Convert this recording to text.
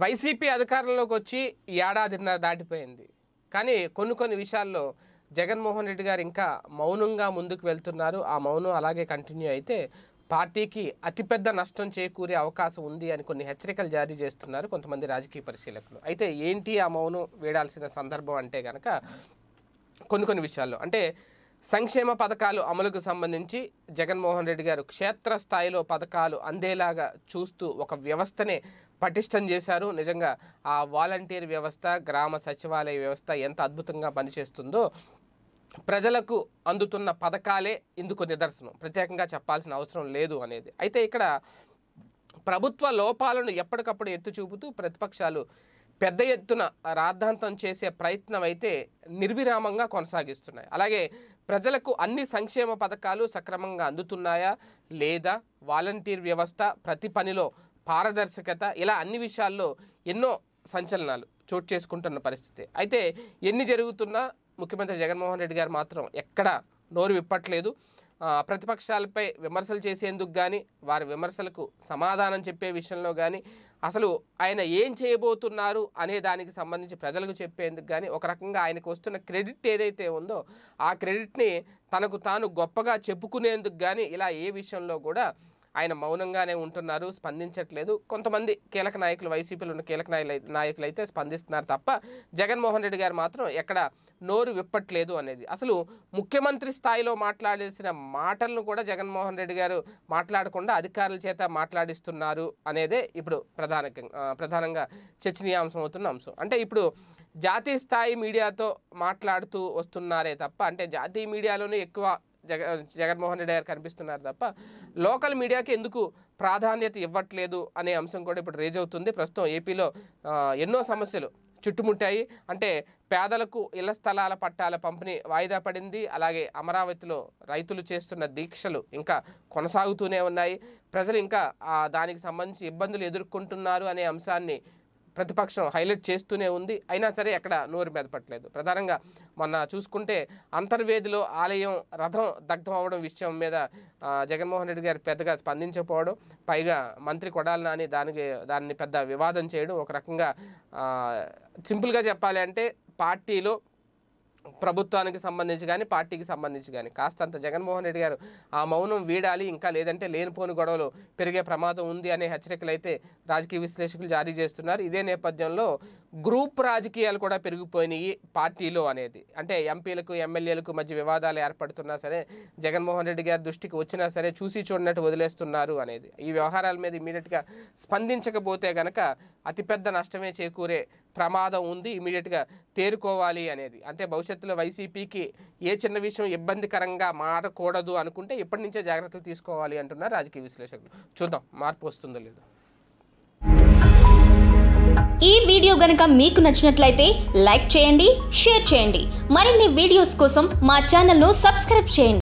YCP అధికారంలోకి వచ్చి ఏడాదిన్నర దాటిపోయింది కానీ కొన్ని కొన్ని విషయాల్లో జగన్మోహన్ రెడ్డి గారు ఇంకా మౌనంగా ముందుకు వెళ్తున్నారు ఆ మౌనం అలాగే కంటిన్యూ అయితే పార్టీకి అతిపెద్ద నష్టం చేకూరే అవకాశం ఉంది అని కొన్ని హెచ్చరికలు జారీ చేస్తున్నారు కొంతమంది రాజకీయ పరిశీలకులు అయితే ఏంటి ఆ మౌనం వేడాల్సిన సందర్భం అంటే కనుక కొన్ని కొన్ని విషయాల్లో అంటే సంక్షేమ పథకాలు అమలుకు సంబంధించి జగన్మోహన్ రెడ్డి గారు క్షేత్రస్థాయిలో పథకాలు అందేలాగా చూస్తూ ఒక వ్యవస్థనే పటిష్టం చేశారు నిజంగా ఆ వాలంటీర్ వ్యవస్థ గ్రామ సచివాలయ వ్యవస్థ ఎంత అద్భుతంగా పనిచేస్తుందో ప్రజలకు అందుతున్న పథకాలే ఇందుకు నిదర్శనం ప్రత్యేకంగా చెప్పాల్సిన అవసరం లేదు అనేది అయితే ఇక్కడ ప్రభుత్వ లోపాలను ఎప్పటికప్పుడు ఎత్తు చూపుతూ ప్రతిపక్షాలు పెద్ద ఎత్తున రాద్ధాంతం చేసే ప్రయత్నం అయితే నిర్విరామంగా కొనసాగిస్తున్నాయి అలాగే ప్రజలకు అన్ని సంక్షేమ పథకాలు సక్రమంగా అందుతున్నాయా లేదా వాలంటీర్ వ్యవస్థ ప్రతి పనిలో పారదర్శకత ఇలా అన్ని విషయాల్లో ఎన్నో సంచలనాలు చోటు చేసుకుంటున్న పరిస్థితి అయితే ఎన్ని జరుగుతున్నా ముఖ్యమంత్రి జగన్మోహన్ రెడ్డి గారు మాత్రం ఎక్కడ నోరు విప్పట్లేదు ఆ, ప్రతిపక్షాలపై విమర్శలు చేసేందుకు కానీ వారి విమర్శలకు సమాధానం చెప్పే విషయంలో కానీ అసలు ఆయన ఏం చేయబోతున్నారు అనే దానికి సంబంధించి ప్రజలకు చెప్పేందుకు కానీ ఒక రకంగా ఆయనకు వస్తున్న క్రెడిట్ ఏదైతే ఉందో ఆ క్రెడిట్ని తనకు తాను గొప్పగా చెప్పుకునేందుకు కానీ ఇలా ఏ విషయంలో కూడా ఆయన మౌనంగానే ఉంటున్నారు స్పందించట్లేదు కొంతమంది కీలక నాయకులు వైసీపీలో ఉన్న కీలక నాయకులు నాయకులు అయితే స్పందిస్తున్నారు తప్ప జగన్మోహన్ రెడ్డి గారు మాత్రం ఎక్కడ నోరు విప్పట్లేదు అనేది అసలు ముఖ్యమంత్రి స్థాయిలో మాట్లాడేసిన మాటలను కూడా జగన్మోహన్ రెడ్డి గారు మాట్లాడకుండా అధికారుల చేత మాట్లాడిస్తున్నారు అనేదే ఇప్పుడు ప్రధాన ప్రధానంగా చర్చనీయాంశం అవుతున్న అంశం అంటే ఇప్పుడు జాతీయ స్థాయి మీడియాతో మాట్లాడుతూ వస్తున్నారే తప్ప అంటే జాతీయ మీడియాలోనే ఎక్కువ జగ జగన్మోహన్ రెడ్డి గారు కనిపిస్తున్నారు తప్ప లోకల్ మీడియాకి ఎందుకు ప్రాధాన్యత ఇవ్వట్లేదు అనే అంశం కూడా ఇప్పుడు రేజ్ అవుతుంది ప్రస్తుతం ఏపీలో ఆ, ఎన్నో సమస్యలు చుట్టుముట్టాయి అంటే పేదలకు ఇళ్ల స్థలాల పట్టాల పంపిణీ వాయిదా పడింది అలాగే అమరావతిలో రైతులు చేస్తున్న దీక్షలు ఇంకా కొనసాగుతూనే ఉన్నాయి ప్రజలు ఇంకా ఆ, దానికి సంబంధించి ఇబ్బందులు ఎదుర్కొంటున్నారు అనే అంశాన్ని ప్రతిపక్షం హైలైట్ చేస్తూనే ఉంది అయినా సరే ఎక్కడ నోరు మెదపట్లేదు ప్రధానంగా మొన్న చూసుకుంటే అంతర్వేదిలో ఆలయం రథం దగ్ధం అవడం విషయం మీద ఆ, జగన్మోహన్ రెడ్డి గారు పెద్దగా స్పందించకపోవడం పైగా మంత్రి కొడాలి నాని దానికి దాన్ని పెద్ద వివాదం చేయడం ఒక రకంగా ఆ, సింపుల్గా చెప్పాలి అంటే పార్టీలో ప్రభుత్వానికి సంబంధించి కానీ పార్టీకి సంబంధించి కానీ కాస్తంత జగన్మోహన్ రెడ్డి గారు ఆ మౌనం వీడాలి ఇంకా లేదంటే లేనిపోని గొడవలు పెరిగే ప్రమాదం ఉంది అనే హెచ్చరికలు అయితే రాజకీయ విశ్లేషకులు జారీ చేస్తున్నారు ఇదే నేపథ్యంలో గ్రూప్ రాజకీయాలు కూడా పెరిగిపోయినాయి పార్టీలో అనేది అంటే ఎంపీలకు ఎమ్మెల్యేలకు మధ్య వివాదాలు ఏర్పడుతున్నా సరే జగన్మోహన్ రెడ్డి గారి దృష్టికి వచ్చినా సరే చూసి చూడనట్టు వదిలేస్తున్నారు అనేది ఈ వ్యవహారాల మీద ఇమీడియట్గా స్పందించకపోతే గనక అతిపెద్ద నష్టమే చేకూరే ప్రమాదం ఉంది ఇమీడియట్గా తేరుకోవాలి అనేది అంటే భవిష్యత్తులో వైసీపీకి ఏ చిన్న విషయం ఇబ్బందికరంగా మారకూడదు అనుకుంటే ఇప్పటి నుంచే జాగ్రత్తలు తీసుకోవాలి అంటున్నారు రాజకీయ విశ్లేషకులు చూద్దాం మార్పు వస్తుందో లేదో ఈ వీడియో గనుక మీకు నచ్చినట్లయితే లైక్ చేయండి షేర్ చేయండి మరిన్ని వీడియోస్ కోసం మా ఛానల్ను సబ్స్క్రైబ్ చేయండి